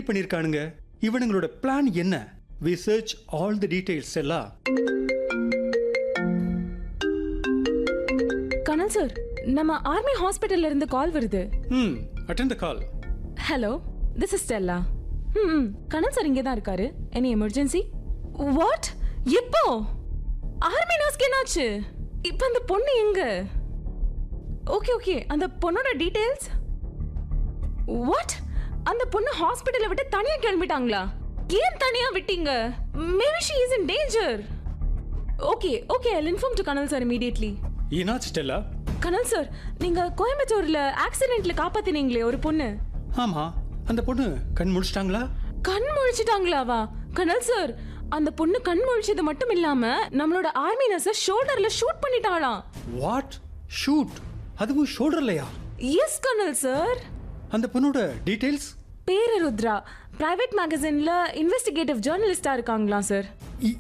ready பண்ணிருக்கானுங்க இவனுங்களோட plan என்ன we search all the details எல்லாம் கனல் சார் நம்ம ஆர்மி ஹாஸ்பிட்டல்ல இருந்து கால் வருது ம் attend the call hello this is Stella ம் கனல் சார் இங்கே தான் இருக்காரு எனி எமர்ஜென்சி வாட் எப்போ ஆர்மி நர்ஸ்க்கு என்னாச்சு இப்போ அந்த பொண்ணு எங்க ஓகே ஓகே அந்த பொண்ணோட டீடைல்ஸ் வாட் அந்த பொண்ணு ஹாஸ்பிட்டலை விட்டு தனியா கிளம்பிட்டாங்களா ஏன் தனியா விட்டீங்க maybe she is in danger okay okay I inform to colonel sir immediately ஈனாச் ஸ்டெல்லா கனல் சார் நீங்க கோயம்புத்தூர்ல ஆக்சிடென்ட்ல காப்பாத்தினீங்களே ஒரு பொண்ணு ஆமா அந்த பொண்ணு கண் முடிச்சிட்டாங்களா கண் முழிச்சிட்டாங்களாவா கனல் சார் அந்த பொண்ணு கண் முழிச்சது மட்டும் இல்லாம நம்மளோட ஆர்மி நர்ஸ ஷோல்டர்ல ஷூட் பண்ணிட்டாளாம் வாட் ஷூட் அதுவும் ஷோல்டர்லையா எஸ் கனல் சார் அந்த பொண்ணோட டீடைல்ஸ் பேரு ருத்ரா பிரைவேட் மேகசின்ல இன்வெஸ்டிகேட்டிவ் ஜேர்னலிஸ்டா இருக்காங்களாம் சார்